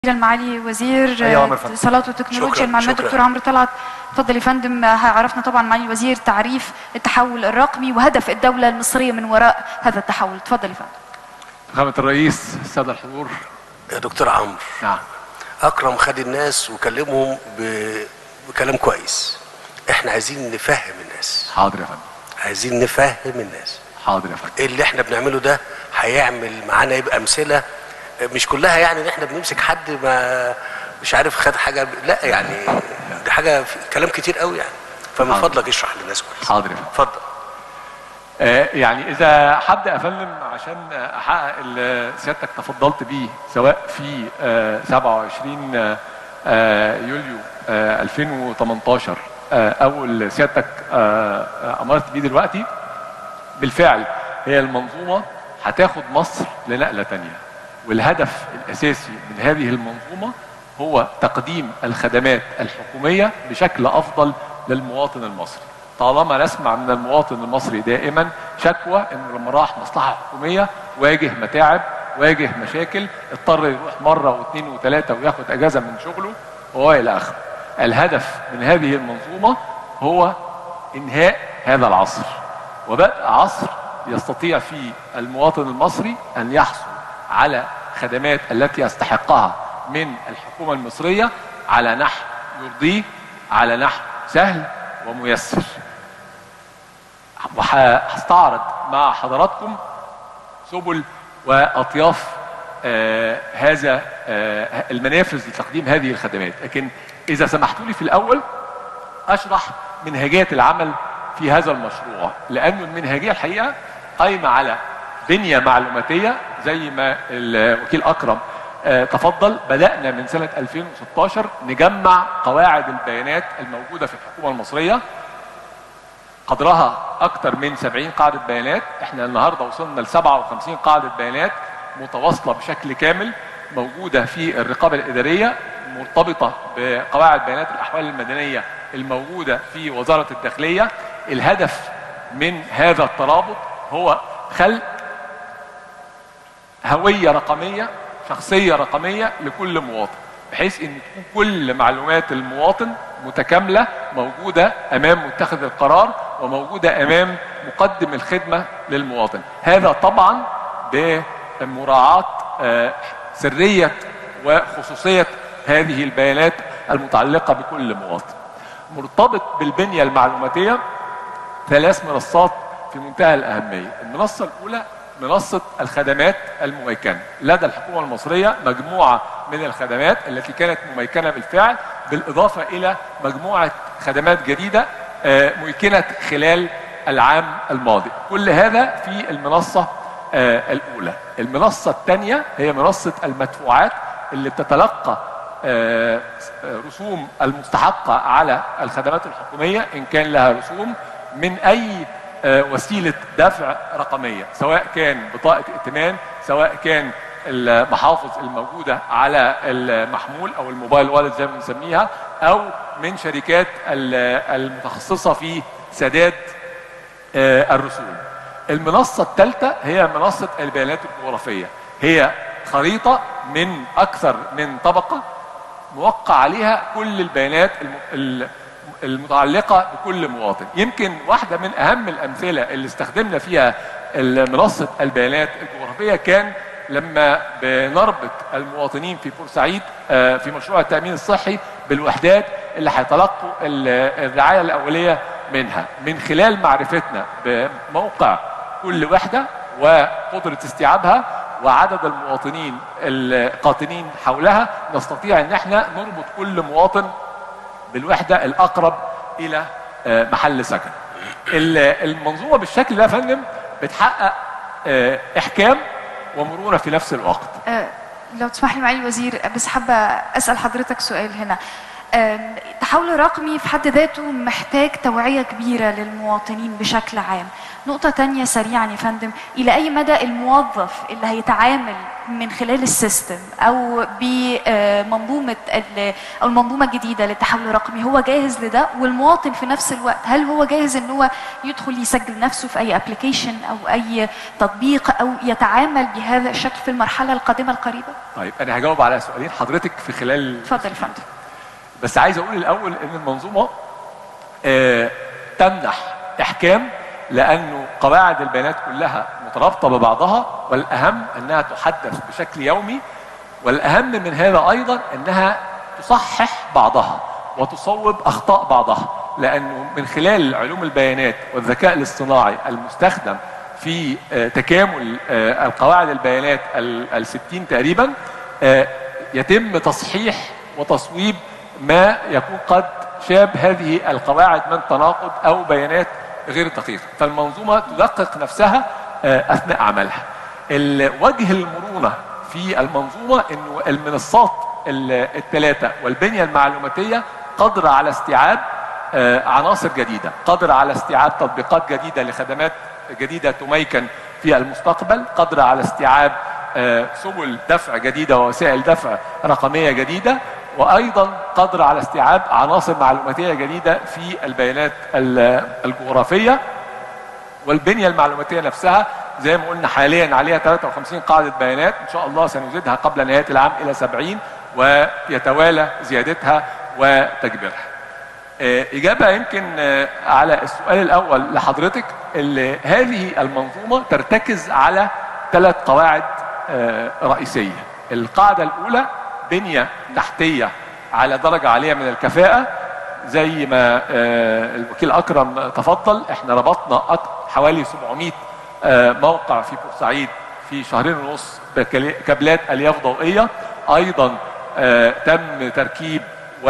المعالي وزير أيوة، عمر فندم. اتصالات وتكنولوجيا شكراً، المعلومات شكراً. دكتور عمرو طلعت اتفضل يا فندم عرفنا طبعا معالي الوزير تعريف التحول الرقمي وهدف الدوله المصريه من وراء هذا التحول اتفضل يا فندم فخامة الرئيس السادة الحضور يا دكتور عمرو نعم اكرم خد الناس وكلمهم ب... بكلام كويس احنا عايزين نفهم الناس حاضر يا فندم عايزين نفهم الناس حاضر يا فندم ايه اللي احنا بنعمله ده هيعمل معانا يبقى امثله مش كلها يعني ان احنا بنمسك حد ما مش عارف خد حاجه لا يعني دي حاجه في كلام كتير قوي يعني فمن حاضر. فضلك اشرح للناس كويس حاضر يا فندم اتفضل آه، يعني إذا هبدأ أفندم عشان أحقق اللي سيادتك تفضلت بيه سواء في آه، 27 آه، آه، يوليو آه، 2018 آه، أو اللي سيادتك آه، آه، أمرت بيه دلوقتي بالفعل هي المنظومة هتاخد مصر لنقلة تانية والهدف الأساسي من هذه المنظومة هو تقديم الخدمات الحكومية بشكل أفضل للمواطن المصري طالما نسمع من المواطن المصري دائما شكوى انه لما راح مصلحة حكومية واجه متاعب واجه مشاكل اضطر يروح مرة واثنين وثلاثة وياخد اجازة من شغله والى اخره الهدف من هذه المنظومة هو انهاء هذا العصر وبدأ عصر يستطيع فيه المواطن المصري أن يحصل على خدمات التي يستحقها من الحكومة المصرية على نحو يرضيه على نحو سهل وميسر وهستعرض مع حضراتكم سبل وأطياف آه هذا آه المنافذ لتقديم هذه الخدمات لكن إذا سمحتوا لي في الأول اشرح منهجيات العمل في هذا المشروع لانه المنهجيه الحقيقه قايمه على بنيه معلوماتيه زي ما الوكيل اكرم آه، تفضل بدانا من سنه 2016 نجمع قواعد البيانات الموجوده في الحكومه المصريه قدرها اكثر من 70 قاعده بيانات احنا النهارده وصلنا ل 57 قاعده بيانات متواصله بشكل كامل موجوده في الرقابه الاداريه مرتبطه بقواعد بيانات الاحوال المدنيه الموجوده في وزاره الداخليه الهدف من هذا الترابط هو خلق هويه رقميه شخصيه رقميه لكل مواطن بحيث ان تكون كل معلومات المواطن متكامله موجوده امام متخذ القرار وموجوده امام مقدم الخدمه للمواطن هذا طبعا بمراعاه آه، سريه وخصوصيه هذه البيانات المتعلقه بكل مواطن مرتبط بالبنيه المعلوماتيه ثلاث منصات في منتهى الأهمية المنصة الأولى منصة الخدمات المميكنة لدى الحكومة المصرية مجموعة من الخدمات التي كانت مميكنة بالفعل بالإضافة إلى مجموعة خدمات جديدة آه، ممكنت خلال العام الماضي كل هذا في المنصة آه، الأولى المنصة الثانية هي منصة المدفوعات اللي بتتلقى آه، رسوم المستحقة على الخدمات الحكومية إن كان لها رسوم من أي آه، وسيلة دفع رقمية سواء كان بطاقة ائتمان سواء كان المحافظ الموجودة على المحمول أو الموبايل والد زي ما بنسميها أو من شركات ال- المتخصصة في سداد آه، الرسوم المنصة الثالثة هي منصة البيانات الجغرافية هي خريطة من أكثر من طبقة موقع عليها كل البيانات الم- ال- المتعلقة بكل مواطن يمكن واحدة من أهم الأمثلة اللي استخدمنا فيها منصة البيانات الجغرافية كان لما بنربط المواطنين في بورسعيد آه، في مشروع التأمين الصحي بالوحدات اللي هيتلقوا ال- الرعاية الأولية منها من خلال معرفتنا بموقع كل وحدة وقدرة استيعابها وعدد المواطنين القاطنين حولها نستطيع ان احنا نربط كل مواطن بالوحده الاقرب الى آه، محل سكن. ال- المنظومه بالشكل ده يا فندم بتحقق آه، احكام ومرونه في نفس الوقت. آه، لو تسمح لي معالي الوزير بس حابه اسال حضرتك سؤال هنا آم، التحول الرقمي في حد ذاته محتاج توعية كبيرة للمواطنين بشكل عام نقطة تانية سريعا يا فندم إلى أي مدى الموظف اللي هيتعامل من خلال السيستم أو بمنظومة ال- أو المنظومة الجديدة للتحول الرقمي هو جاهز لده والمواطن في نفس الوقت هل هو جاهز إن هو يدخل يسجل نفسه في أي ابلكيشن أو أي تطبيق أو يتعامل بهذا الشكل في المرحلة القادمة القريبة؟ طيب انا هجاوب على سؤالين حضرتك في خلال اتفضل يا فندم بس عايز اقول الاول ان المنظومه آه تمنح احكام لانه قواعد البيانات كلها مترابطه ببعضها والاهم انها تحدث بشكل يومي والاهم من هذا ايضا انها تصحح بعضها وتصوب اخطاء بعضها لانه من خلال علوم البيانات والذكاء الاصطناعي المستخدم في آه، تكامل آه، القواعد البيانات ال- الستين تقريبا آه، يتم تصحيح وتصويب ما يكون قد شاب هذه القواعد من تناقض او بيانات غير دقيقه فالمنظومه تدقق نفسها آه، اثناء عملها ال- وجه المرونه في المنظومه انه المنصات الثلاثه والبنيه المعلوماتيه قادره على استيعاب آه، عناصر جديده قادره على استيعاب تطبيقات جديده لخدمات جديده تميكن في المستقبل قادره على استيعاب آه، سبل دفع جديده ووسائل دفع رقميه جديده وايضا قادره على استيعاب عناصر معلوماتيه جديده في البيانات ال- الجغرافيه والبنيه المعلوماتيه نفسها زي ما قلنا حاليا عليها 53 قاعده بيانات ان شاء الله سنزيدها قبل نهايه العام الى 70 ويتوالى زيادتها وتكبيرها. آه، إجابة يمكن آه، على السؤال الأول لحضرتك اللي هذه المنظومة ترتكز على ثلاث قواعد آه، رئيسية القاعدة الأولى بنية تحتية على درجة عالية من الكفاءة زي ما آه، الوكيل أكرم تفضل احنا ربطنا أك- حوالي 700 آه، موقع في بورسعيد في شهرين ونص بكابلات الياف ضوئيه ايضا آه، تم تركيب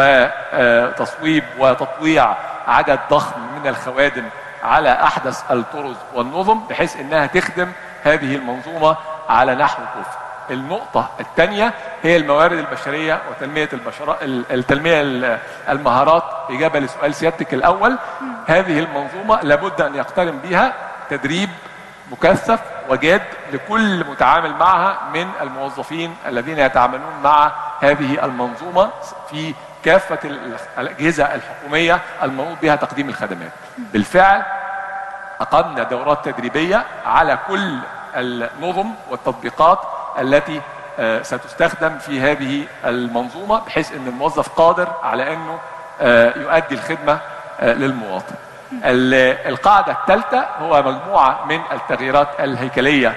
وتصويب وتطويع عدد ضخم من الخوادم على احدث الطرز والنظم بحيث انها تخدم هذه المنظومه على نحو كفء. النقطة الثانية هي الموارد البشرية وتنمية البشرة التنمية ال- المهارات إجابة لسؤال سيادتك الأول هذه المنظومة لابد أن يقترن بها تدريب مكثف وجاد لكل متعامل معها من الموظفين الذين يتعاملون مع هذه المنظومة في كافة ال- الأجهزة الحكومية المنوط بها تقديم الخدمات بالفعل أقمنا دورات تدريبية على كل النظم والتطبيقات التي آه، ستستخدم في هذه المنظومة بحيث أن الموظف قادر على أنه آه، يؤدي الخدمة آه، للمواطن ال- القاعدة الثالثة هو مجموعة من التغييرات الهيكلية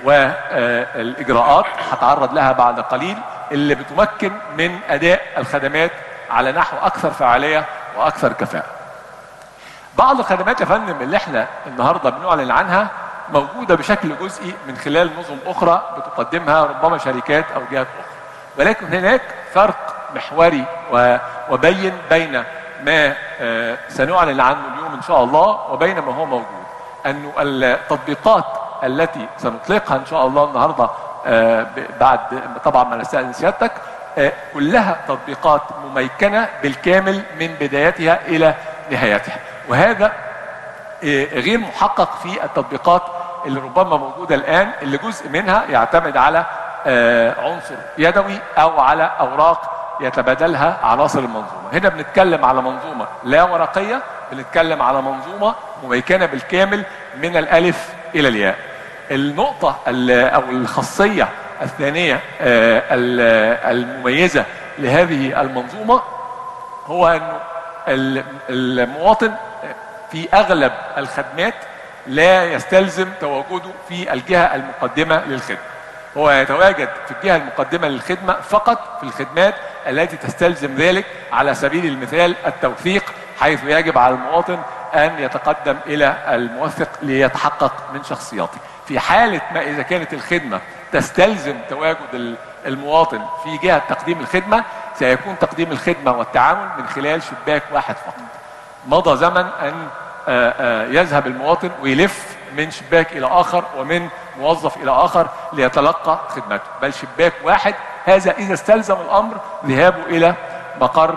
والإجراءات هتعرض لها بعد قليل اللي بتمكن من أداء الخدمات على نحو أكثر فعالية وأكثر كفاءة بعض الخدمات يا فندم اللي احنا النهارده بنعلن عنها موجوده بشكل جزئي من خلال نظم اخرى بتقدمها ربما شركات او جهات اخرى ولكن هناك فرق محوري و- وبين بين ما آه، سنعلن عنه اليوم ان شاء الله وبين ما هو موجود انه التطبيقات التي سنطلقها ان شاء الله النهارده آه، ب- بعد طبعا ما نستاذن سيادتك آه، كلها تطبيقات مميكنه بالكامل من بدايتها الى نهايتها وهذا إيه، غير محقق في التطبيقات اللي ربما موجوده الان اللي جزء منها يعتمد على آه، عنصر يدوي او على اوراق يتبادلها عناصر المنظومه هنا بنتكلم على منظومه لا ورقيه بنتكلم على منظومه مميكنه بالكامل من الالف الى الياء النقطه ال- او الخاصيه الثانيه آه، ال- المميزه لهذه المنظومه هو انه ال- المواطن في اغلب الخدمات لا يستلزم تواجده في الجهه المقدمه للخدمه. هو يتواجد في الجهه المقدمه للخدمه فقط في الخدمات التي تستلزم ذلك على سبيل المثال التوثيق حيث يجب على المواطن ان يتقدم الى الموثق ليتحقق من شخصيته. في حاله ما اذا كانت الخدمه تستلزم تواجد ال- المواطن في جهه تقديم الخدمه سيكون تقديم الخدمه والتعامل من خلال شباك واحد فقط. مضى زمن ان آه، آه، يذهب المواطن ويلف من شباك الى اخر ومن موظف الى اخر ليتلقى خدمته بل شباك واحد هذا اذا استلزم الامر ذهابه الى مقر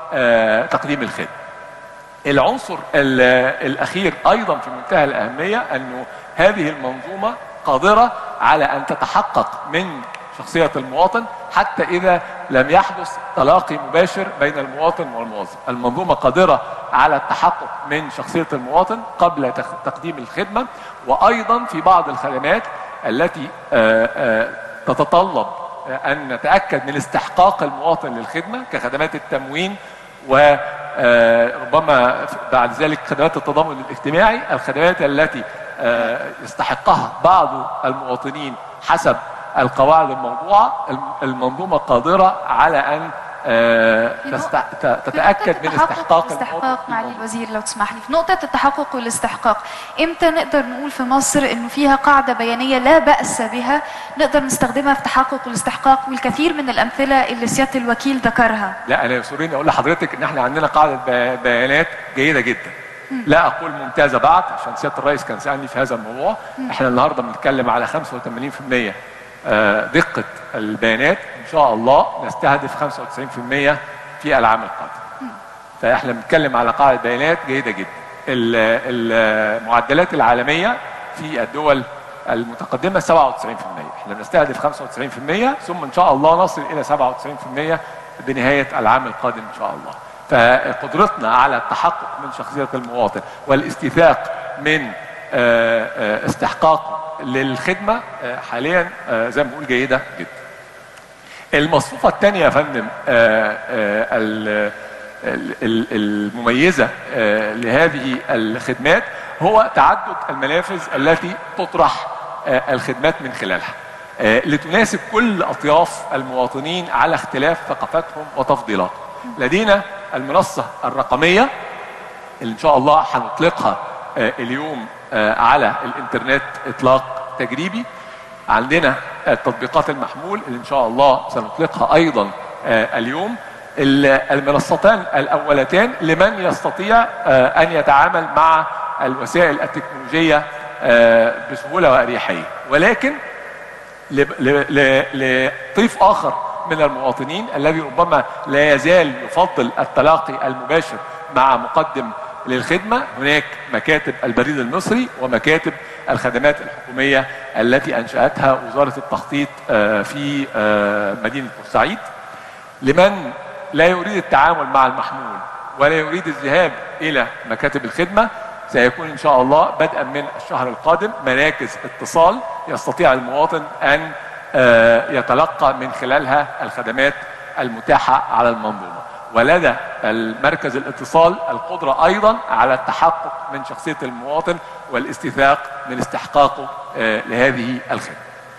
آه، تقديم الخدمه العنصر ال- الاخير ايضا في منتهى الاهميه انه هذه المنظومه قادره على ان تتحقق من شخصيه المواطن حتى اذا لم يحدث تلاقي مباشر بين المواطن والموظف المنظومه قادره على التحقق من شخصيه المواطن قبل تخ- تقديم الخدمه وايضا في بعض الخدمات التي آه، آه، تتطلب آه، ان نتاكد من استحقاق المواطن للخدمه كخدمات التموين وربما بعد ذلك خدمات التضامن الاجتماعي الخدمات التي آه، يستحقها بعض المواطنين حسب القواعد الموضوعة الم- المنظومة قادرة على أن آه، في نقطة- تست- ت- في تتأكد نقطة من التحقق استحقاق والاستحقاق المواطن في معالي الموضوع. الوزير لو تسمح لي في نقطة التحقق والاستحقاق امتى نقدر نقول في مصر انه فيها قاعدة بيانية لا بأس بها نقدر نستخدمها في تحقق والاستحقاق والكثير من الأمثلة اللي سيادة الوكيل ذكرها لا انا يسرني اقول لحضرتك ان احنا عندنا قاعده بي- بيانات جيده جدا لا اقول ممتازه بعد عشان سياده الرئيس كان سالني في هذا الموضوع احنا النهارده بنتكلم على 85% آه، دقه البيانات ان شاء الله نستهدف 95% في العام القادم فاحنا بنتكلم على قاعده بيانات جيده جدا ال- المعدلات العالميه في الدول المتقدمه 97% احنا بنستهدف 95% ثم ان شاء الله نصل الى 97% بنهايه العام القادم ان شاء الله فقدرتنا على التحقق من شخصيه المواطن والاستيثاق من آه، آه، استحقاقه للخدمه آه، حاليا آه، زي ما بقول جيده جدا المصفوفة الثانية يا فندم آه، آه، ال- ال- ال- المميزة آه، لهذه الخدمات هو تعدد المنافذ التي تطرح آه، الخدمات من خلالها آه، لتناسب كل أطياف المواطنين على اختلاف ثقافتهم وتفضيلاتهم لدينا المنصة الرقمية اللي ان شاء الله هنطلقها آه، اليوم آه، على الانترنت اطلاق تجريبي عندنا التطبيقات المحمول اللي ان شاء الله سنطلقها ايضا آه، اليوم ال- المنصتان الاولتان لمن يستطيع آه، ان يتعامل مع الوسائل التكنولوجيه آه، بسهوله واريحيه ولكن ل- ل- ل- لطيف اخر من المواطنين الذي ربما لا يزال يفضل التلاقي المباشر مع مقدم للخدمه هناك مكاتب البريد المصري ومكاتب الخدمات الحكوميه التي انشاتها وزاره التخطيط آه، في آه، مدينه بورسعيد لمن لا يريد التعامل مع المحمول ولا يريد الذهاب الى مكاتب الخدمه سيكون ان شاء الله بدءا من الشهر القادم مراكز اتصال يستطيع المواطن ان آه، يتلقى من خلالها الخدمات المتاحه على المنظومه ولدى المركز الاتصال القدره ايضا على التحقق من شخصيه المواطن والاستيثاق من استحقاقه آه، لهذه الخدمه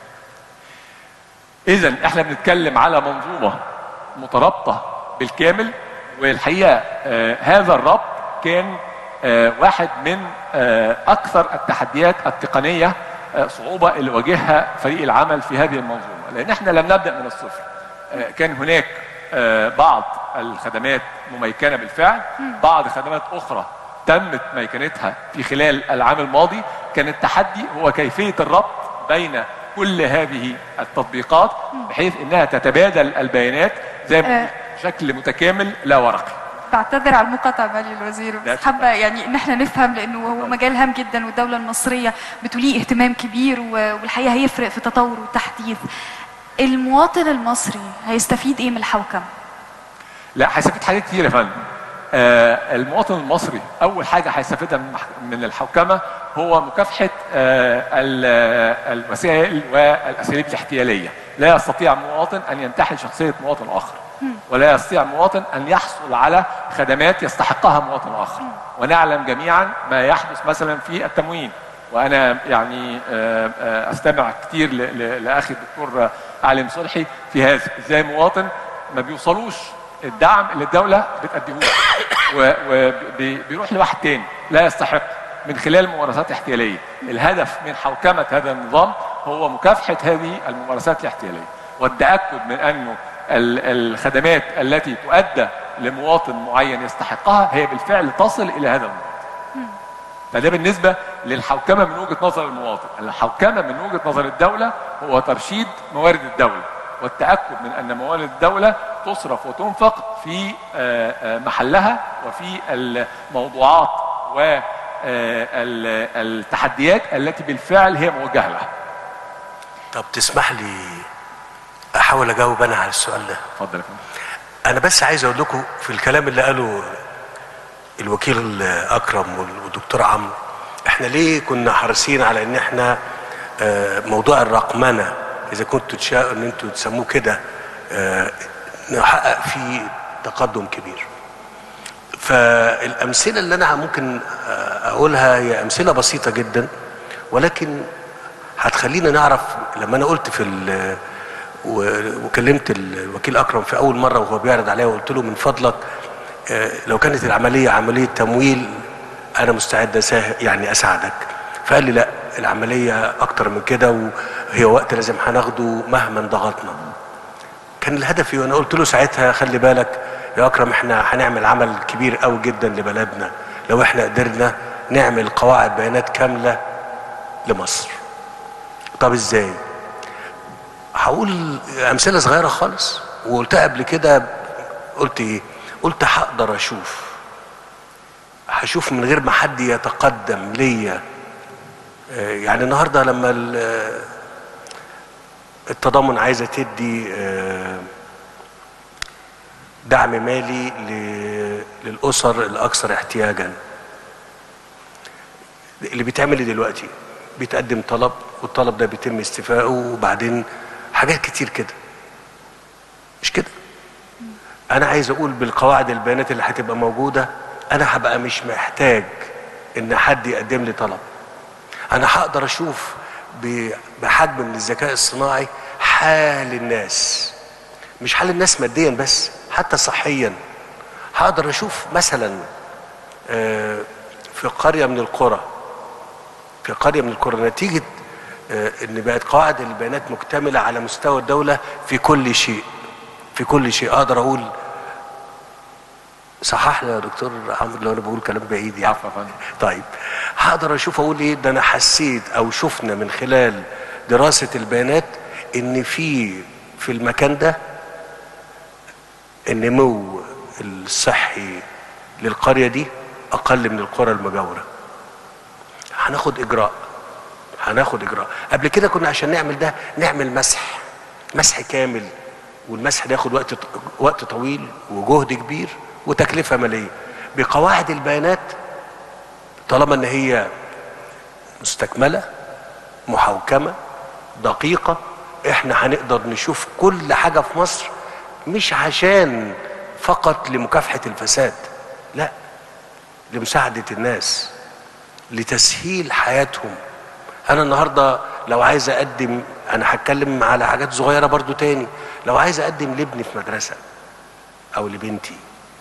اذا احنا بنتكلم على منظومه مترابطه بالكامل والحقيقه آه هذا الربط كان آه واحد من آه اكثر التحديات التقنيه آه صعوبه اللي واجهها فريق العمل في هذه المنظومه لان احنا لم نبدا من الصفر آه كان هناك آه بعض الخدمات مميكنه بالفعل بعض خدمات اخرى تمت ميكنتها في خلال العام الماضي كان التحدي هو كيفيه الربط بين كل هذه التطبيقات بحيث انها تتبادل البيانات زي ما آه. بشكل متكامل لا ورقي بعتذر على المقاطعة معالي الوزير لا بس حابة يعني ان احنا نفهم لانه هو مجال هام جدا والدولة المصرية بتوليه اهتمام كبير و- والحقيقة هيفرق في التطور والتحديث المواطن المصري هيستفيد ايه من الحوكمة؟ لا هيستفيد حاجات كتير يا فندم آه المواطن المصري اول حاجه هيستفيدها من المح- من الحوكمه هو مكافحه آه ال- آه، الوسائل والاساليب الاحتياليه لا يستطيع مواطن ان ينتحل شخصيه مواطن اخر ولا يستطيع مواطن ان يحصل على خدمات يستحقها مواطن اخر ونعلم جميعا ما يحدث مثلا في التموين وانا يعني آه، آه، استمع كتير ل- ل- لاخي الدكتور علي صلحي في هذا ازاي مواطن ما بيوصلوش الدعم اللي الدوله بتأديه وبيروح لواحد تاني لا يستحق من خلال ممارسات احتياليه الهدف من حوكمه هذا النظام هو مكافحه هذه الممارسات الاحتياليه والتاكد من انه ال- الخدمات التي تؤدى لمواطن معين يستحقها هي بالفعل تصل الى هذا المواطن فده بالنسبة للحوكمة من وجهة نظر المواطن الحوكمة من وجهة نظر الدولة هو ترشيد موارد الدولة والتأكد من أن موارد الدولة تصرف وتنفق في آه، آه، محلها وفي الموضوعات والتحديات التي بالفعل هي موجهه لها طب تسمح لي احاول اجاوب انا على السؤال ده اتفضل يا فندم انا بس عايز اقول لكم في الكلام اللي قاله الوكيل اكرم والدكتور عمرو احنا ليه كنا حريصين على ان احنا آه، موضوع الرقمنه اذا كنتوا تشاءوا ان انتوا تسموه كده آه، نحقق فيه تقدم كبير فالامثله اللي انا ممكن آه، اقولها هي امثله بسيطه جدا ولكن هتخلينا نعرف لما انا قلت في ال- و- وكلمت الوكيل اكرم في اول مره وهو بيعرض عليا وقلت له من فضلك آه، لو كانت العمليه عمليه تمويل انا مستعد اساهم يعني اساعدك فقال لي لا العمليه اكتر من كده وهي وقت لازم هناخده مهما ضغطنا كان الهدف ايه وانا قلت له ساعتها خلي بالك يا اكرم احنا هنعمل عمل كبير قوي جدا لبلدنا لو احنا قدرنا نعمل قواعد بيانات كامله لمصر طب ازاي هقول امثله صغيره خالص وقلتها قبل كده قلت ايه قلت هقدر اشوف هشوف من غير ما حد يتقدم ليا آه، يعني النهارده لما ال- التضامن عايزه تدي آه، دعم مالي ل- للاسر الاكثر احتياجا اللي بيتعمل إيه دلوقتي بيتقدم طلب والطلب ده بيتم استيفائه وبعدين حاجات كتير كده مش كده انا عايز اقول بالقواعد البيانات اللي هتبقى موجوده انا هبقى مش محتاج ان حد يقدم لي طلب انا هقدر اشوف ب- بحجم من الذكاء الصناعي حال الناس مش حال الناس ماديا بس حتى صحيا هقدر اشوف مثلا آه، في قريه من القرى في قريه من القرى نتيجه آه، ان بقت قواعد البيانات مكتمله على مستوى الدوله في كل شيء في كل شيء اقدر اقول صحح لي يا دكتور عمرو لو انا بقول كلام بعيد يعني عفوا يا فندم طيب هقدر اشوف اقول ايه ده انا حسيت او شفنا من خلال دراسه البيانات ان في في المكان ده النمو الصحي للقريه دي اقل من القرى المجاوره هناخد اجراء هناخد اجراء قبل كده كنا عشان نعمل ده نعمل مسح مسح كامل والمسح ده ياخد وقت وقت طويل وجهد كبير وتكلفه ماليه بقواعد البيانات طالما ان هي مستكمله محوكمه دقيقه احنا هنقدر نشوف كل حاجه في مصر مش عشان فقط لمكافحه الفساد لا لمساعده الناس لتسهيل حياتهم انا النهارده لو عايز اقدم انا هتكلم على حاجات صغيره برضو تاني لو عايز اقدم لابني في مدرسه او لبنتي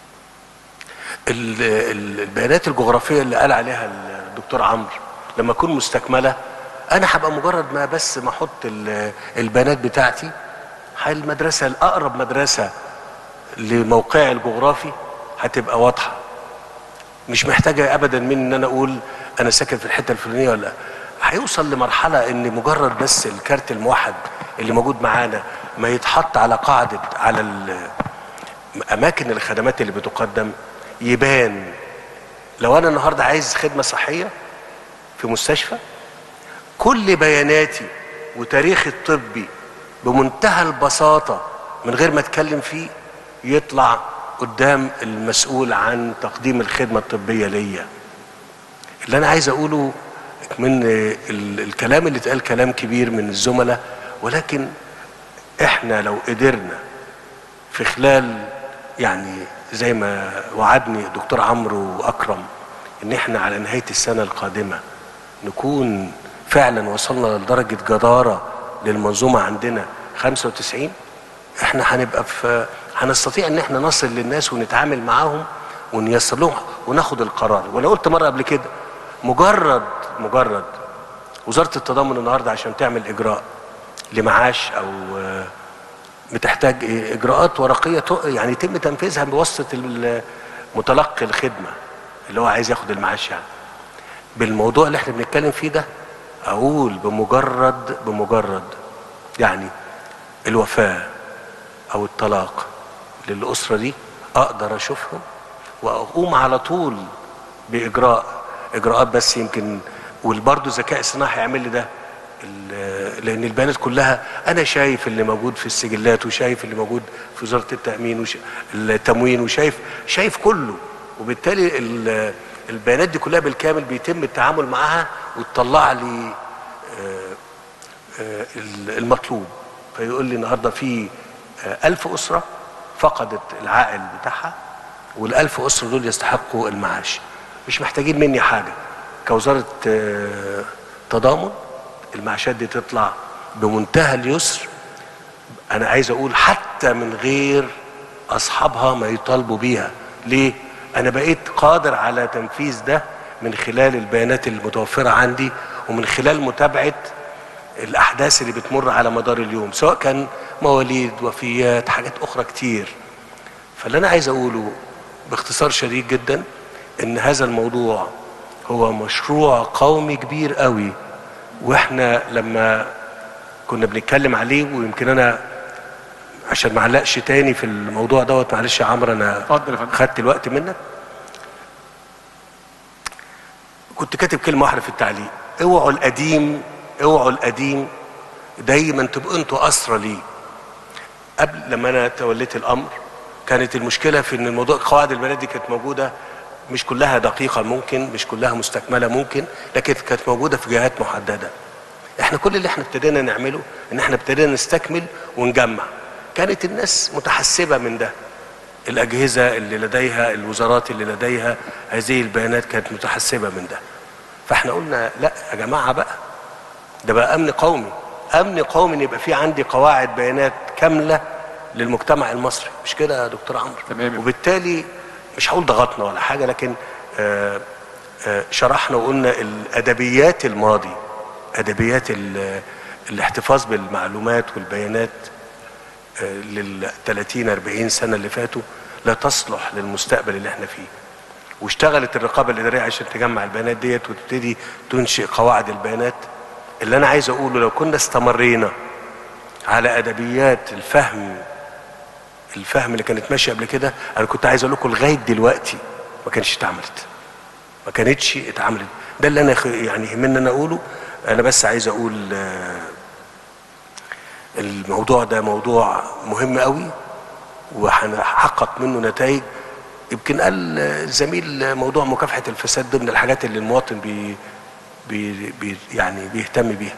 ال- ال- البيانات الجغرافيه اللي قال عليها الدكتور عمرو لما اكون مستكمله انا هبقى مجرد ما بس ما احط ال- البيانات بتاعتي هاي المدرسه الاقرب مدرسه لموقعي الجغرافي هتبقى واضحه مش محتاجه ابدا من ان انا اقول انا ساكن في الحته الفلانيه ولا هيوصل لمرحله ان مجرد بس الكارت الموحد اللي موجود معانا ما يتحط على قاعده على ال- اماكن الخدمات اللي بتقدم يبان لو انا النهارده عايز خدمه صحيه في مستشفى كل بياناتي وتاريخي الطبي بمنتهى البساطه من غير ما اتكلم فيه يطلع قدام المسؤول عن تقديم الخدمه الطبيه ليا اللي انا عايز اقوله من ال- الكلام اللي اتقال كلام كبير من الزملاء ولكن احنا لو قدرنا في خلال يعني زي ما وعدني الدكتور عمرو واكرم ان احنا على نهايه السنه القادمه نكون فعلا وصلنا لدرجه جداره للمنظومه عندنا 95 احنا هنبقى في هنستطيع ان احنا نصل للناس ونتعامل معاهم ونيسر لهم وناخد القرار وانا قلت مره قبل كده مجرد مجرد وزاره التضامن النهارده عشان تعمل اجراء لمعاش او آه، بتحتاج إيه؟ اجراءات ورقيه ت- يعني يتم تنفيذها بواسطه ال- متلقي الخدمه اللي هو عايز ياخد المعاش يعني بالموضوع اللي احنا بنتكلم فيه ده اقول بمجرد بمجرد يعني الوفاه او الطلاق للاسره دي اقدر اشوفهم واقوم على طول باجراء اجراءات بس يمكن وبرضه الذكاء الصناعي هيعمل لي ده ال- لان البيانات كلها انا شايف اللي موجود في السجلات وشايف اللي موجود في وزاره التامين وش التموين وشايف شايف كله وبالتالي ال- البيانات دي كلها بالكامل بيتم التعامل معاها وتطلع لي آه، آه، المطلوب فيقول لي النهارده في آه، ألف أسرة فقدت العائل بتاعها والألف أسرة دول يستحقوا المعاش مش محتاجين مني حاجة كوزارة آه، تضامن المعاشات دي تطلع بمنتهى اليسر أنا عايز أقول حتى من غير أصحابها ما يطالبوا بيها ليه؟ أنا بقيت قادر على تنفيذ ده من خلال البيانات المتوفرة عندي ومن خلال متابعة الأحداث اللي بتمر على مدار اليوم سواء كان مواليد وفيات حاجات أخرى كتير فاللي أنا عايز أقوله باختصار شديد جدا إن هذا الموضوع هو مشروع قومي كبير قوي وإحنا لما كنا بنتكلم عليه ويمكن أنا عشان ما اعلقش تاني في الموضوع دوت معلش يا عمرو انا اتفضل يا فندم. خدت الوقت منك كنت كاتب كلمه واحده في التعليق اوعوا القديم اوعوا القديم دايما تبقوا انتوا اسرى ليه قبل لما انا توليت الامر كانت المشكله في ان الموضوع قواعد البيانات دي كانت موجوده مش كلها دقيقه ممكن مش كلها مستكمله ممكن لكن كانت موجوده في جهات محدده احنا كل اللي احنا ابتدينا نعمله ان احنا ابتدينا نستكمل ونجمع كانت الناس متحسبه من ده الاجهزه اللي لديها الوزارات اللي لديها هذه البيانات كانت متحسبه من ده فاحنا قلنا لا يا جماعه بقى ده بقى امن قومي امن قومي ان يبقى في عندي قواعد بيانات كامله للمجتمع المصري مش كده يا دكتور عمرو تمام. وبالتالي مش هقول ضغطنا ولا حاجه لكن آه آه شرحنا وقلنا الادبيات الماضي ادبيات ال- الاحتفاظ بالمعلومات والبيانات لل 30 40 سنه اللي فاتوا لا تصلح للمستقبل اللي احنا فيه واشتغلت الرقابه الاداريه عشان تجمع البيانات ديت وتبتدي تنشئ قواعد البيانات اللي انا عايز اقوله لو كنا استمرينا على ادبيات الفهم الفهم اللي كانت ماشيه قبل كده انا كنت عايز اقول لكم لغايه دلوقتي ما كانتش اتعملت ما كانتش اتعملت ده اللي انا خ- يعني يهمني ان انا اقوله انا بس عايز اقول آه، الموضوع ده موضوع مهم قوي وهنحقق منه نتائج يمكن قال الزميل موضوع مكافحه الفساد ضمن الحاجات اللي المواطن بي بي بي يعني بيهتم بيها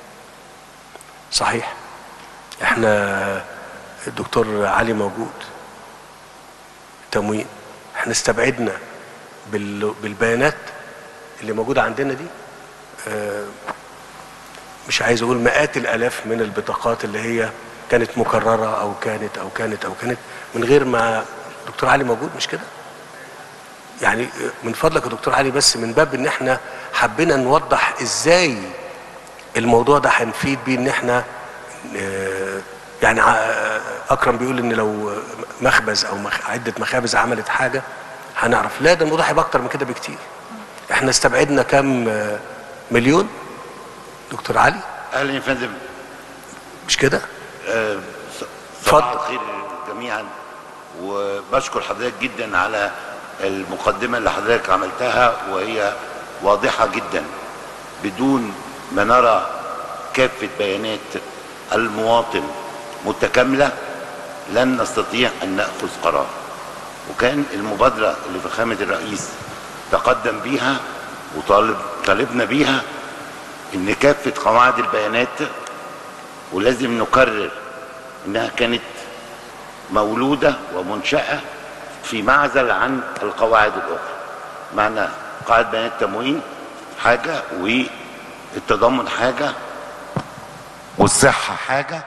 صحيح احنا الدكتور علي موجود تموين احنا استبعدنا بال- بالبيانات اللي موجوده عندنا دي آه، مش عايز اقول مئات الالاف من البطاقات اللي هي كانت مكرره او كانت او كانت او كانت من غير ما دكتور علي موجود مش كده يعني من فضلك يا دكتور علي بس من باب ان احنا حبينا نوضح ازاي الموضوع ده هنفيد بيه ان احنا آه، يعني ع- اكرم بيقول ان لو مخبز او مخ- عده مخابز عملت حاجه هنعرف لا ده الموضوع هيبقى اكتر من كده بكتير احنا استبعدنا كام آه، مليون دكتور علي اهلا يا فندم مش كده آه، صباح اتفضل. الخير جميعا وبشكر حضرتك جدا على المقدمه اللي حضرتك عملتها وهي واضحه جدا بدون ما نرى كافه بيانات المواطن متكامله لن نستطيع ان ناخذ قرار وكان المبادره اللي فخامه الرئيس تقدم بيها وطالب طالبنا بيها ان كافه قواعد البيانات ولازم نكرر انها كانت مولوده ومنشاه في معزل عن القواعد الاخرى معنى قاعده بيانات التموين حاجه والتضامن حاجه والصحه حاجه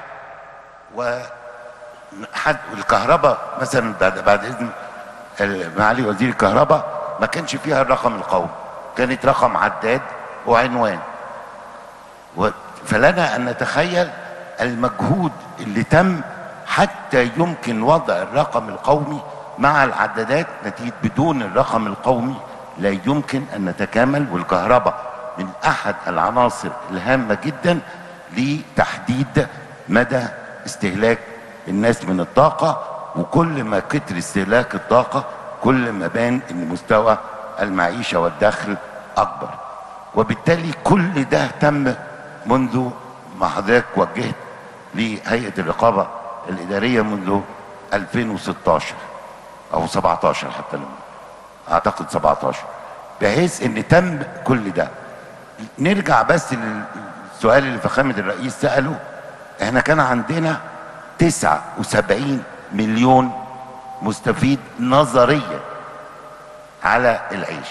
وحد الكهرباء مثلا بعد بعد اذن معالي وزير الكهرباء ما كانش فيها الرقم القومي كانت رقم عداد وعنوان و- فلنا ان نتخيل المجهود اللي تم حتى يمكن وضع الرقم القومي مع العدادات نتيجه بدون الرقم القومي لا يمكن ان نتكامل والكهرباء من احد العناصر الهامه جدا لتحديد مدى استهلاك الناس من الطاقه وكل ما كتر استهلاك الطاقة كل ما بان ان مستوى المعيشة والدخل اكبر وبالتالي كل ده تم منذ ما حضرتك وجهت لهيئة الرقابة الإدارية منذ 2016 أو 17 حتى لما أعتقد 17 بحيث إن تم كل ده نرجع بس للسؤال اللي فخامة الرئيس سأله احنا كان عندنا 79 مليون مستفيد نظريا على العيش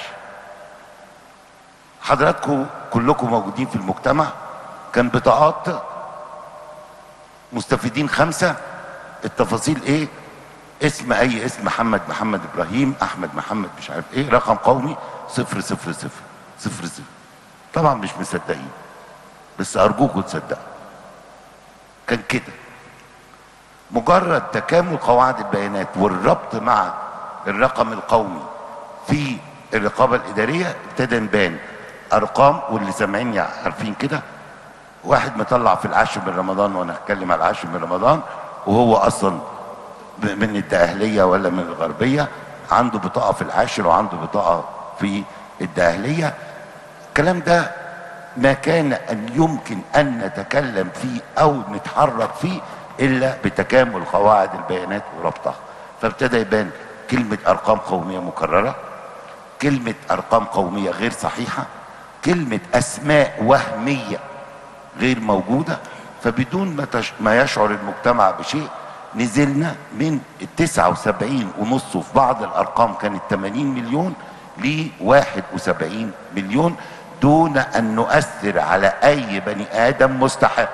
حضراتكم كلكم موجودين في المجتمع كان بطاقات مستفيدين خمسة التفاصيل ايه اسم اي اسم محمد محمد ابراهيم احمد محمد مش عارف ايه رقم قومي صفر صفر صفر صفر صفر طبعا مش مصدقين بس ارجوكم تصدقوا كان كده مجرد تكامل قواعد البيانات والربط مع الرقم القومي في الرقابة الإدارية ابتدى نبان أرقام واللي سامعيني عارفين كده واحد مطلع في العاشر من رمضان وأنا هتكلم على العاشر من رمضان وهو أصلا من الدقهلية ولا من الغربية عنده بطاقة في العاشر وعنده بطاقة في الدقهلية الكلام ده ما كان أن يمكن أن نتكلم فيه أو نتحرك فيه إلا بتكامل قواعد البيانات وربطها فابتدى يبان كلمة أرقام قومية مكررة كلمة أرقام قومية غير صحيحة كلمة أسماء وهمية غير موجودة فبدون ما, تش... ما يشعر المجتمع بشيء نزلنا من التسعة وسبعين ونص في بعض الأرقام كانت 80 مليون ل 71 مليون دون أن نؤثر على أي بني آدم مستحق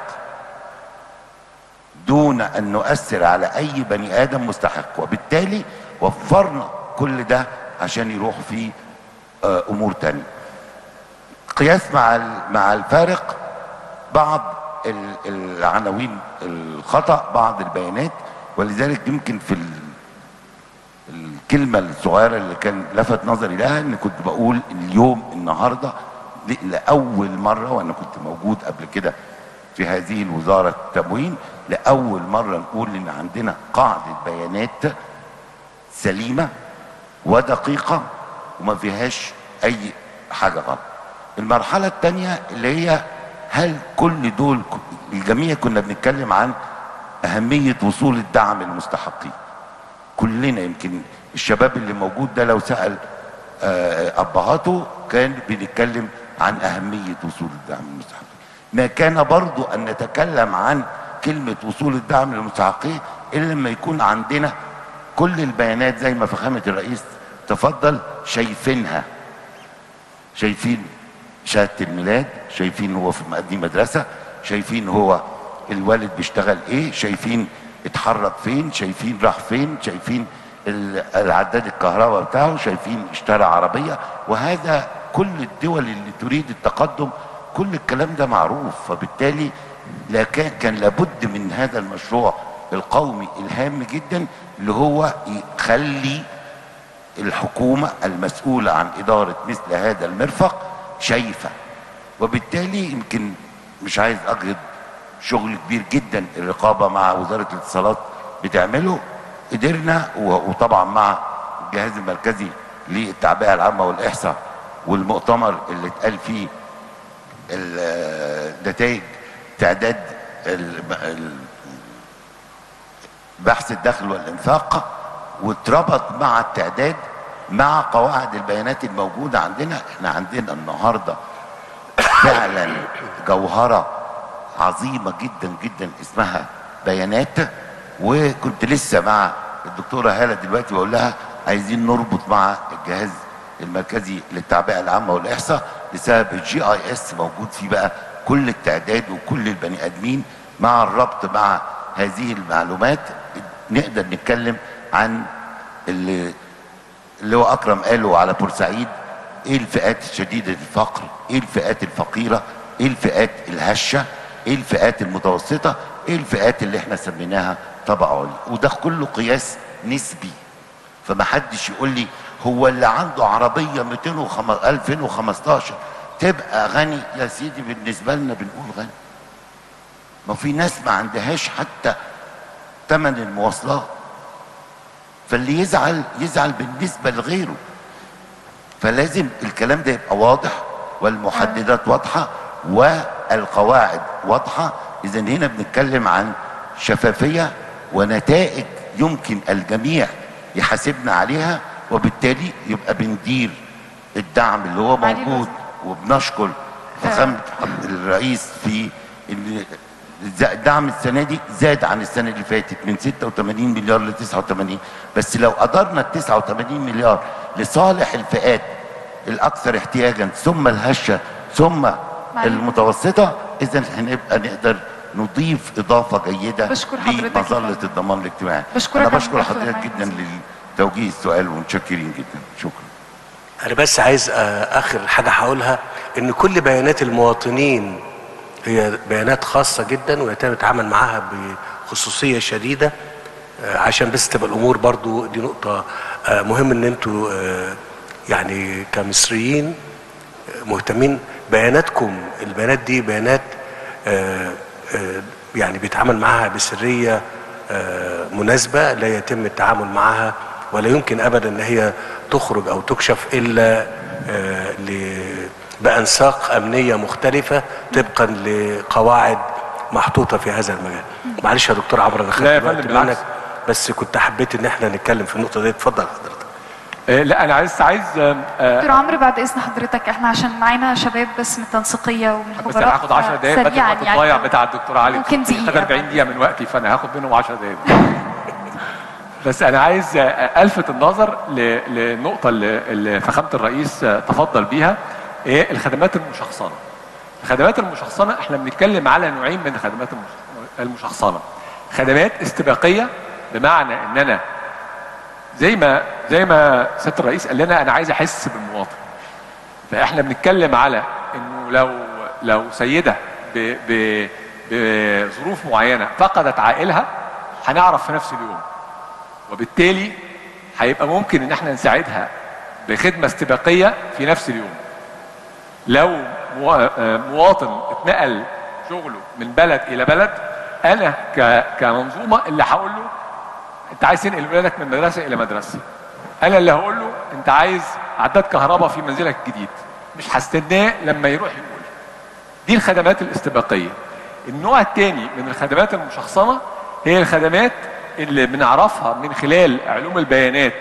دون أن نؤثر على أي بني آدم مستحق وبالتالي وفرنا كل ده عشان يروح في آه، أمور تانية قياس مع ال- مع الفارق بعض ال- العناوين الخطأ بعض البيانات ولذلك يمكن في ال- الكلمة الصغيرة اللي كان لفت نظري لها ان كنت بقول اليوم النهاردة ل- لأول مرة وانا كنت موجود قبل كده في هذه الوزارة التموين لأول مرة نقول ان عندنا قاعدة بيانات سليمة ودقيقة وما فيهاش أي حاجة غلط المرحلة الثانية اللي هي هل كل دول الجميع كنا بنتكلم عن أهمية وصول الدعم للمستحقين كلنا يمكن الشباب اللي موجود ده لو سأل آه، أبهاته كان بنتكلم عن أهمية وصول الدعم للمستحقين ما كان برضو أن نتكلم عن كلمة وصول الدعم للمستحقين إلا لما يكون عندنا كل البيانات زي ما فخامة الرئيس تفضل شايفينها شايفين شهادة الميلاد شايفين هو في مقدم مدرسة شايفين هو الوالد بيشتغل ايه شايفين اتحرك فين شايفين راح فين شايفين ال- العداد الكهرباء بتاعه شايفين اشترى عربية وهذا كل الدول اللي تريد التقدم كل الكلام ده معروف فبالتالي لا كان كان لابد من هذا المشروع القومي الهام جدا اللي هو يخلي الحكومة المسؤولة عن إدارة مثل هذا المرفق شايفة وبالتالي يمكن مش عايز أجهد شغل كبير جدا الرقابة مع وزارة الاتصالات بتعمله قدرنا و- وطبعا مع الجهاز المركزي للتعبئة العامة والإحصاء والمؤتمر اللي اتقال فيه النتائج تعداد ال- ال- بحث الدخل والانفاق واتربط مع التعداد مع قواعد البيانات الموجوده عندنا احنا عندنا النهارده فعلا جوهره عظيمه جدا جدا اسمها بيانات وكنت لسه مع الدكتوره هاله دلوقتي بقول لها عايزين نربط مع الجهاز المركزي للتعبئه العامه والاحصاء بسبب الجي اي اس موجود فيه بقى كل التعداد وكل البني ادمين مع الربط مع هذه المعلومات نقدر نتكلم عن اللي اللي هو اكرم قاله على بورسعيد ايه الفئات الشديده الفقر ايه الفئات الفقيره ايه الفئات الهشه ايه الفئات المتوسطه ايه الفئات اللي احنا سميناها طبقه عليا وده كله قياس نسبي فما حدش يقول لي هو اللي عنده عربيه 205 2015 تبقى غني يا سيدي بالنسبه لنا بنقول غني ما في ناس ما عندهاش حتى ثمن المواصلات فاللي يزعل يزعل بالنسبه لغيره فلازم الكلام ده يبقى واضح والمحددات واضحه والقواعد واضحه اذا هنا بنتكلم عن شفافيه ونتائج يمكن الجميع يحاسبنا عليها وبالتالي يبقى بندير الدعم اللي هو معالي موجود وبنشكر فخامه الرئيس في ان الدعم السنه دي زاد عن السنه اللي فاتت من 86 مليار ل 89 بس لو قدرنا ال 89 مليار لصالح الفئات الاكثر احتياجا ثم الهشه ثم المتوسطه اذا هنبقى نقدر نضيف اضافه جيده بشكر حضرتك يا لمظله فندم. الضمان الاجتماعي بشكرك انا يا بشكر دكتور حضرتك معالي جدا الوزير. لتوجيه السؤال ومتشكرين جدا شكرا انا بس عايز آه، اخر حاجه هقولها ان كل بيانات المواطنين هي بيانات خاصه جدا ويتم التعامل معاها بخصوصيه شديده آه، عشان بس تبقى الامور برضو دي نقطه آه، مهم ان انتوا آه، يعني كمصريين آه، مهتمين بياناتكم البيانات دي بيانات آه، آه، يعني بيتعامل معاها بسريه آه، مناسبه لا يتم التعامل معها ولا يمكن ابدا ان هي تخرج او تكشف الا آه، ل- بانساق امنيه مختلفه طبقا لقواعد محطوطه في هذا المجال. معلش يا دكتور عمرو انا خدت لا يا الوقت فندم، بالعكس. منك بس كنت حبيت ان احنا نتكلم في النقطه دي اتفضل حضرتك. آه، لا انا عايز عايز آه، آه، دكتور عمرو بعد اذن حضرتك احنا عشان معانا شباب بس من التنسيقيه ومن بس الخبراء انا هاخد 10 دقائق بدل سريعاً الوقت الضايع بتاع الدكتور علي ممكن خد دقيقة 40 دقيقه من وقتي فانا هاخد منهم 10 دقائق بس انا عايز آه، الفت النظر ل- للنقطه اللي اللي فخامه الرئيس آه، تفضل بيها هي الخدمات المشخصنه الخدمات المشخصنه احنا بنتكلم على نوعين من الخدمات المش- المشخصنه خدمات استباقيه بمعنى ان انا زي ما زي ما سياده الرئيس قال لنا انا عايز احس بالمواطن فاحنا بنتكلم على انه لو لو سيده ب- ب- بظروف معينه فقدت عائلها هنعرف في نفس اليوم وبالتالي هيبقى ممكن ان احنا نساعدها بخدمه استباقيه في نفس اليوم لو موا- آه، مواطن اتنقل شغله من بلد الى بلد انا ك- كمنظومه اللي هقول له انت عايز تنقل ولادك من مدرسه الى مدرسه انا اللي هقول له انت عايز عداد كهرباء في منزلك الجديد مش هستناه لما يروح يقول دي الخدمات الاستباقيه النوع الثاني من الخدمات المشخصنه هي الخدمات اللي بنعرفها من خلال علوم البيانات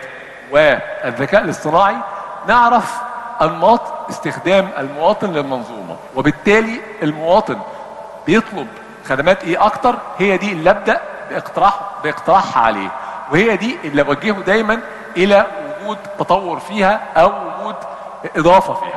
والذكاء الاصطناعي نعرف انماط استخدام المواطن للمنظومه وبالتالي المواطن بيطلب خدمات ايه اكتر هي دي اللي ابدا باقتراح باقتراحها عليه وهي دي اللي اوجهه دايما الى وجود تطور فيها او وجود اضافه فيها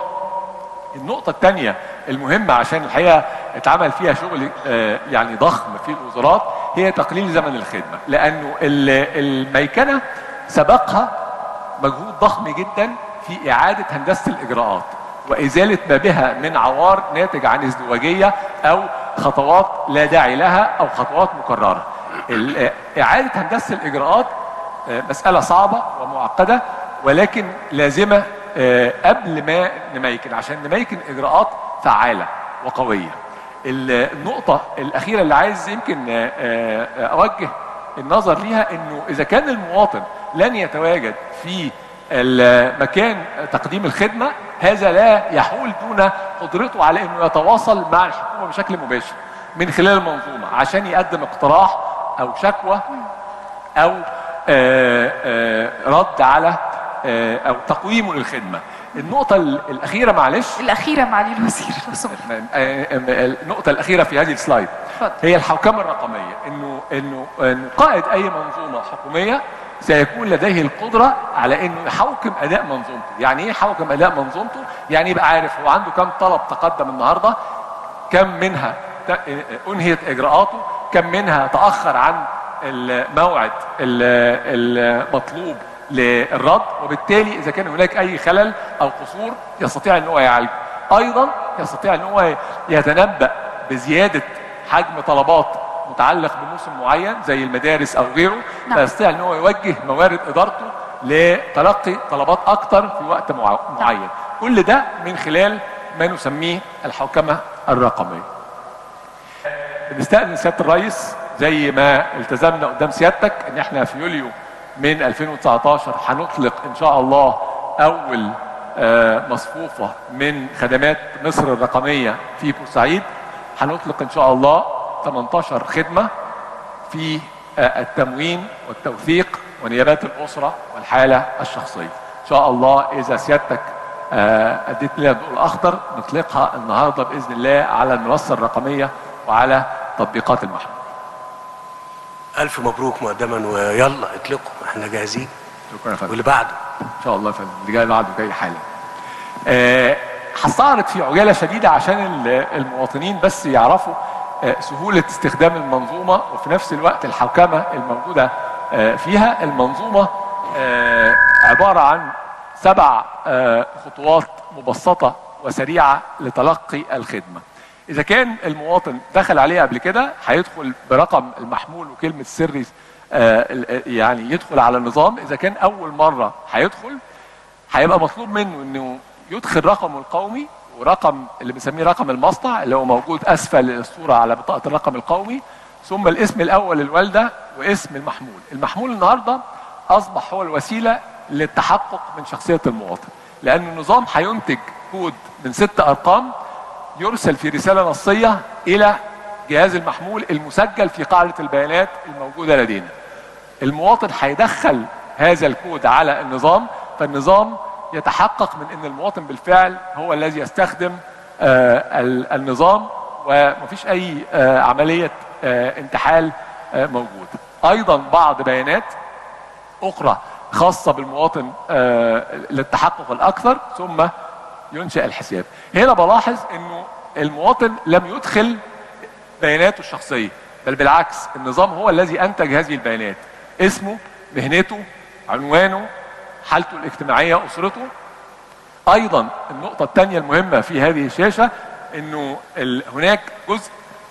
النقطة الثانية المهمة عشان الحقيقة اتعمل فيها شغل آه، يعني ضخم في الوزارات هي تقليل زمن الخدمة لأنه ال- الميكنة سبقها مجهود ضخم جدا في إعادة هندسة الإجراءات وإزالة ما بها من عوار ناتج عن ازدواجية أو خطوات لا داعي لها أو خطوات مكررة ال- آه، إعادة هندسة الإجراءات آه، مسألة صعبة ومعقدة ولكن لازمة آه، قبل ما نميكن عشان نميكن إجراءات فعالة وقوية ال- النقطة الأخيرة اللي عايز يمكن آه، آه، أوجه النظر ليها إنه إذا كان المواطن لن يتواجد في ال- مكان تقديم الخدمة هذا لا يحول دون قدرته على إنه يتواصل مع الحكومة بشكل مباشر من خلال المنظومة عشان يقدم اقتراح أو شكوى او آه، آه، رد على آه، او تقويمه للخدمه النقطه ال- الاخيره معلش الاخيره معالي الوزير لو سمحت. آه، آه، النقطه الاخيره في هذه السلايد اتفضل. هي الحوكمه الرقميه انه انه إنه قائد اي منظومه حكوميه سيكون لديه القدره على انه يحوكم اداء منظومته يعني ايه يحوكم اداء منظومته يعني يبقى عارف هو عنده كم طلب تقدم النهارده كم منها ت- انهيت اجراءاته كم منها تاخر عن الموعد ال- المطلوب للرد وبالتالي اذا كان هناك اي خلل او قصور يستطيع ان هو يعالجه ايضا يستطيع ان هو يتنبا بزياده حجم طلبات متعلق بموسم معين زي المدارس او غيره نعم. فيستطيع ان هو يوجه موارد ادارته لتلقي طلبات اكتر في وقت مع- معين كل ده من خلال ما نسميه الحوكمه الرقميه بنستأذن سيادة الرئيس زي ما التزمنا قدام سيادتك ان احنا في يوليو من 2019 هنطلق ان شاء الله اول آه، مصفوفه من خدمات مصر الرقميه في بورسعيد هنطلق ان شاء الله 18 خدمه في آه، التموين والتوثيق ونيابات الاسره والحاله الشخصيه. ان شاء الله اذا سيادتك آه، اديت لنا الضوء الاخضر نطلقها النهارده باذن الله على المنصه الرقميه وعلى تطبيقات المحمول. الف مبروك مقدما ويلا اطلقوا احنا جاهزين شكرا يا فندم. واللي بعده ان شاء الله يا فندم اللي جاي بعده جاي حالا. آه، هستعرض في عجاله شديده عشان ال- المواطنين بس يعرفوا آه، سهوله استخدام المنظومه وفي نفس الوقت الحوكمه الموجوده آه، فيها المنظومه آه، عباره عن سبع آه، خطوات مبسطه وسريعه لتلقي الخدمه. اذا كان المواطن دخل عليها قبل كده هيدخل برقم المحمول وكلمه سري آه، ال- يعني يدخل على النظام اذا كان اول مره هيدخل هيبقى مطلوب منه انه يدخل رقمه القومي ورقم اللي بنسميه رقم المصنع اللي هو موجود اسفل الصوره على بطاقه الرقم القومي ثم الاسم الاول للوالده واسم المحمول المحمول النهارده اصبح هو الوسيله للتحقق من شخصيه المواطن لان النظام هينتج كود من ست ارقام يرسل في رساله نصيه الى جهاز المحمول المسجل في قاعده البيانات الموجوده لدينا المواطن هيدخل هذا الكود على النظام فالنظام يتحقق من ان المواطن بالفعل هو الذي يستخدم آه، ال- النظام ومفيش اي آه، عمليه آه، انتحال آه، موجود ايضا بعض بيانات اخرى خاصه بالمواطن آه، للتحقق الاكثر ثم ينشا الحساب هنا بلاحظ انه المواطن لم يدخل بياناته الشخصيه بل بالعكس النظام هو الذي انتج هذه البيانات اسمه مهنته عنوانه حالته الاجتماعيه اسرته ايضا النقطه الثانيه المهمه في هذه الشاشه انه ال- هناك جزء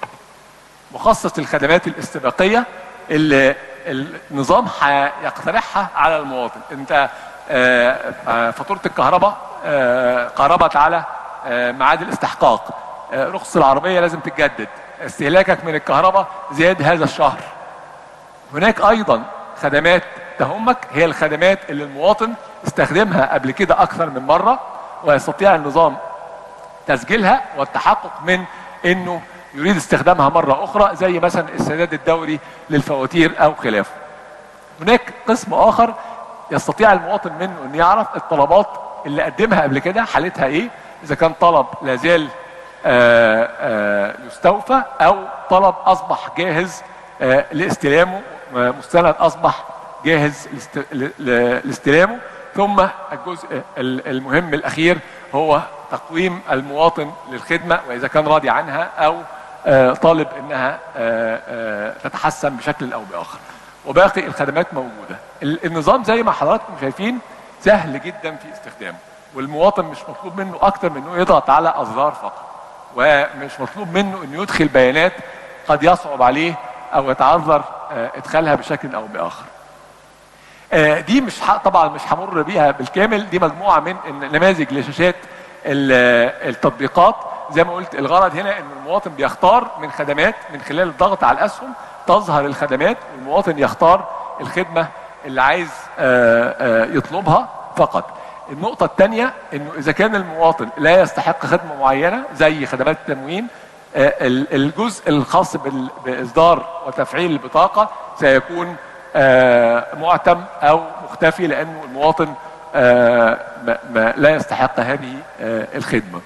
مخصص للخدمات الاستباقيه اللي النظام هيقترحها على المواطن انت آه، آه، فاتوره الكهرباء آه، قربت على آه، ميعاد الاستحقاق آه، رخص العربيه لازم تتجدد استهلاكك من الكهرباء زاد هذا الشهر هناك ايضا خدمات تهمك هي الخدمات اللي المواطن استخدمها قبل كده اكثر من مره ويستطيع النظام تسجيلها والتحقق من انه يريد استخدامها مره اخرى زي مثلا السداد الدوري للفواتير او خلافه. هناك قسم اخر يستطيع المواطن منه ان يعرف الطلبات اللي قدمها قبل كده حالتها ايه اذا كان طلب لازال آه، آه، يستوفى او طلب اصبح جاهز آه، لاستلامه آه، مستند اصبح جاهز لاست- ل- ل- لاستلامه ثم الجزء ال- المهم الاخير هو تقويم المواطن للخدمه واذا كان راضي عنها او آه، طالب انها آه، آه، تتحسن بشكل او باخر وباقي الخدمات موجوده ال- النظام زي ما حضراتكم شايفين سهل جدا في استخدامه والمواطن مش مطلوب منه اكتر من انه يضغط على اصدار فقط ومش مطلوب منه انه يدخل بيانات قد يصعب عليه او يتعذر آه، ادخالها بشكل او باخر آه، دي مش ح- طبعا مش همر بيها بالكامل دي مجموعه من النماذج لشاشات ال- التطبيقات زي ما قلت الغرض هنا ان المواطن بيختار من خدمات من خلال الضغط على الاسهم تظهر الخدمات والمواطن يختار الخدمه اللي عايز آه، آه، يطلبها فقط النقطة الثانية انه اذا كان المواطن لا يستحق خدمة معينة زي خدمات التموين آه، ال- الجزء الخاص بال- باصدار وتفعيل البطاقة سيكون آه، معتم او مختفي لانه المواطن آه، ما- ما لا يستحق هذه آه، الخدمه.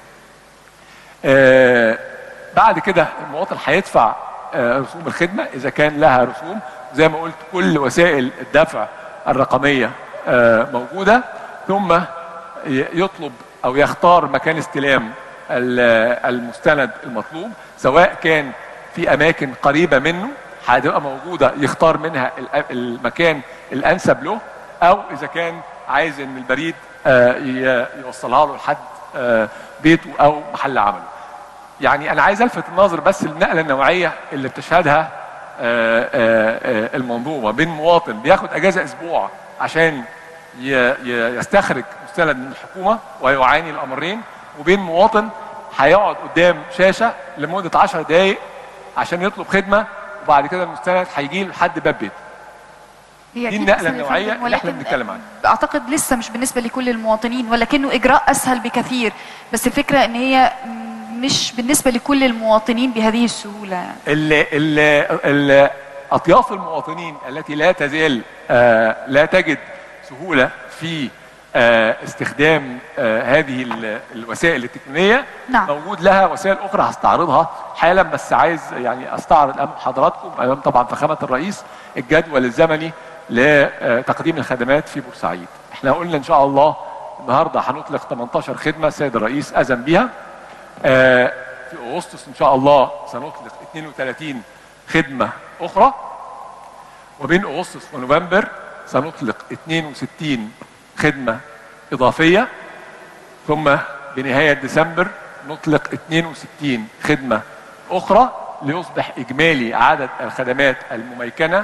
آه، بعد كده المواطن هيدفع آه، رسوم الخدمه اذا كان لها رسوم زي ما قلت كل وسائل الدفع الرقميه آه، موجوده ثم ي- يطلب او يختار مكان استلام ال- المستند المطلوب سواء كان في اماكن قريبه منه هتبقى موجوده يختار منها ال- المكان الانسب له او اذا كان عايز ان البريد آه، ي- يوصلها له لحد آه، بيته او محل عمله. يعني انا عايز الفت النظر بس للنقله النوعيه اللي بتشهدها آه، آه، آه، المنظومه بين مواطن بياخد اجازه اسبوع عشان ي- ي- يستخرج مستند من الحكومه ويعاني الامرين وبين مواطن هيقعد قدام شاشه لمده 10 دقائق عشان يطلب خدمه وبعد كده المستند هيجي له لحد باب بيته. هي دي أكيد النقله أسهل يا النوعيه فندم، اللي احنا ولكن بنتكلم عنها اعتقد لسه مش بالنسبه لكل المواطنين ولكنه اجراء اسهل بكثير بس الفكره ان هي مش بالنسبه لكل المواطنين بهذه السهوله ال ال ال اطياف المواطنين التي لا تزال آه، لا تجد سهوله في آه، استخدام آه، هذه ال- الوسائل التكنولوجيه نعم. موجود لها وسائل اخرى هستعرضها حالا بس عايز يعني استعرض امام حضراتكم امام طبعا فخامه الرئيس الجدول الزمني لتقديم الخدمات في بورسعيد احنا قلنا ان شاء الله النهارده هنطلق 18 خدمه السيد الرئيس اذن بها آه، في اغسطس ان شاء الله سنطلق 32 خدمه اخرى وبين اغسطس ونوفمبر سنطلق 62 خدمه اضافيه ثم بنهايه ديسمبر نطلق 62 خدمه اخرى ليصبح اجمالي عدد الخدمات المميكنه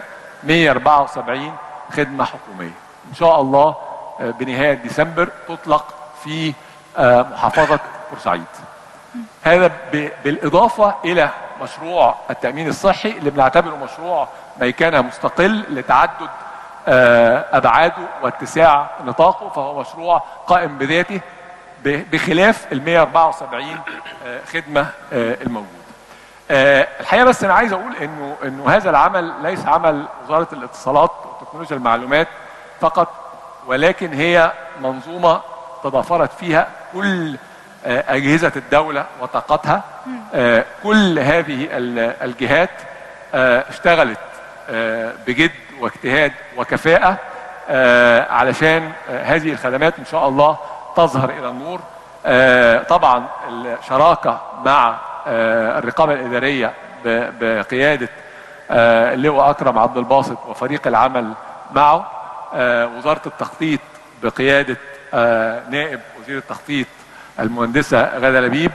174 خدمه حكوميه ان شاء الله آه، بنهايه ديسمبر تطلق في آه، محافظه بورسعيد هذا ب- بالإضافة إلى مشروع التأمين الصحي اللي بنعتبره مشروع ميكنة مستقل لتعدد آه، أبعاده واتساع نطاقه فهو مشروع قائم بذاته ب- بخلاف ال 174 آه، خدمة آه، الموجودة. آه، الحقيقة بس أنا عايز أقول إنه إنه هذا العمل ليس عمل وزارة الاتصالات وتكنولوجيا المعلومات فقط ولكن هي منظومة تضافرت فيها كل آه، أجهزة الدولة وطاقتها آه، كل هذه ال- الجهات آه، اشتغلت آه، بجد واجتهاد وكفاءة آه، علشان آه، هذه الخدمات إن شاء الله تظهر إلى النور آه، طبعا الشراكة مع آه، الرقابة الإدارية ب- بقيادة آه، اللواء أكرم عبد الباسط وفريق العمل معه آه، وزارة التخطيط بقيادة آه، نائب وزير التخطيط المهندسة غادة لبيب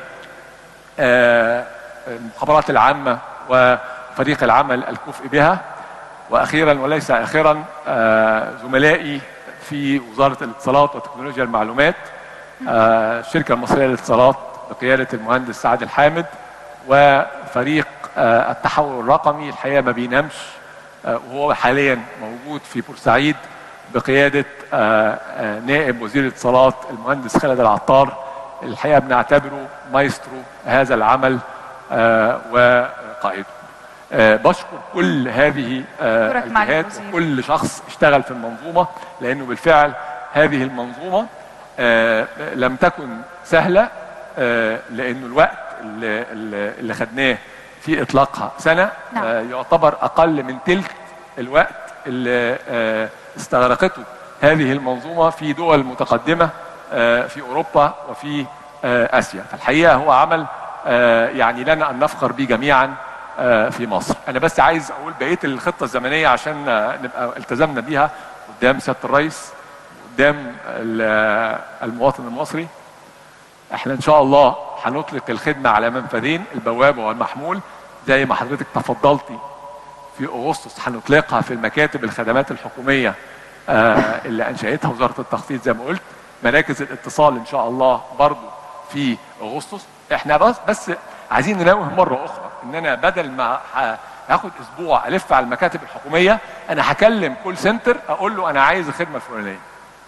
آه، المخابرات العامة وفريق العمل الكفء بها وأخيرا وليس آخرا آه، زملائي في وزارة الاتصالات وتكنولوجيا المعلومات آه، الشركة المصرية للاتصالات بقيادة المهندس سعد الحامد وفريق آه، التحول الرقمي الحقيقة ما بينامش آه، وهو حاليا موجود في بورسعيد بقيادة آه، آه، نائب وزير الاتصالات المهندس خالد العطار الحقيقة بنعتبره مايسترو هذا العمل آه، وقائده آه، بشكر كل هذه آه، أشكرك معالي الجهات الوزير. وكل شخص اشتغل في المنظومة لأنه بالفعل هذه المنظومة آه، لم تكن سهلة آه، لأنه الوقت اللي, اللي اللي خدناه في إطلاقها سنة نعم. آه، يعتبر أقل من تلك الوقت اللي آه، استغرقته هذه المنظومة في دول متقدمة آه، في أوروبا وفي آه، آسيا فالحقيقة هو عمل آه، يعني لنا أن نفخر به جميعا آه، في مصر أنا بس عايز أقول بقية الخطة الزمنية عشان آه، نبقى التزمنا بيها قدام سيادة الرئيس قدام ال- المواطن المصري احنا ان شاء الله هنطلق الخدمه على منفذين البوابه والمحمول زي ما حضرتك تفضلتي في اغسطس هنطلقها في المكاتب الخدمات الحكوميه آه اللي انشاتها وزاره التخطيط زي ما قلت مراكز الاتصال ان شاء الله برضو في اغسطس احنا بس بس عايزين ننوه مره اخرى ان انا بدل ما ه- هاخد اسبوع الف على المكاتب الحكوميه انا هكلم كول سنتر اقول له انا عايز الخدمه الفلانيه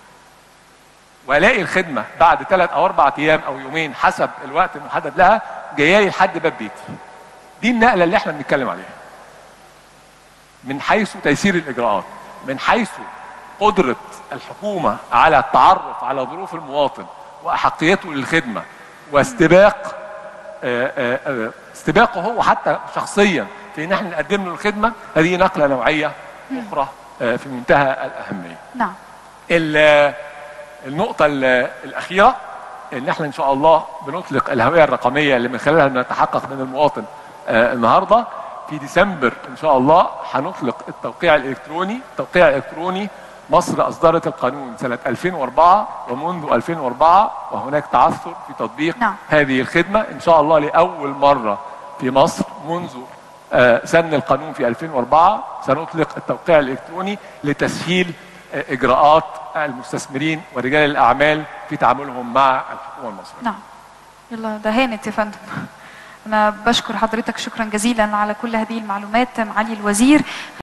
والاقي الخدمه بعد ثلاث او اربع ايام او يومين حسب الوقت المحدد لها جايه لي لحد باب بيتي. دي النقله اللي احنا بنتكلم عليها. من حيث تيسير الاجراءات، من حيث قدره الحكومه على التعرف على ظروف المواطن واحقيته للخدمه واستباق آه، آه، آه، استباقه هو حتى شخصيا في ان احنا نقدم له الخدمه هذه نقله نوعيه اخرى آه، في منتهى الاهميه. نعم ال- النقطة ال- الأخيرة إن إحنا إن شاء الله بنطلق الهوية الرقمية اللي من خلالها بنتحقق من المواطن آه، النهاردة في ديسمبر إن شاء الله هنطلق التوقيع الإلكتروني، التوقيع الإلكتروني مصر أصدرت القانون سنة 2004 ومنذ 2004 وهناك تعثر في تطبيق نعم. هذه الخدمة إن شاء الله لأول مرة في مصر منذ آه، سن القانون في 2004 سنطلق التوقيع الإلكتروني لتسهيل آه، إجراءات المستثمرين ورجال الأعمال في تعاملهم مع الحكومة المصرية نعم يلا ده هانت يا فندم أنا بشكر حضرتك شكرا جزيلا على كل هذه المعلومات معالي الوزير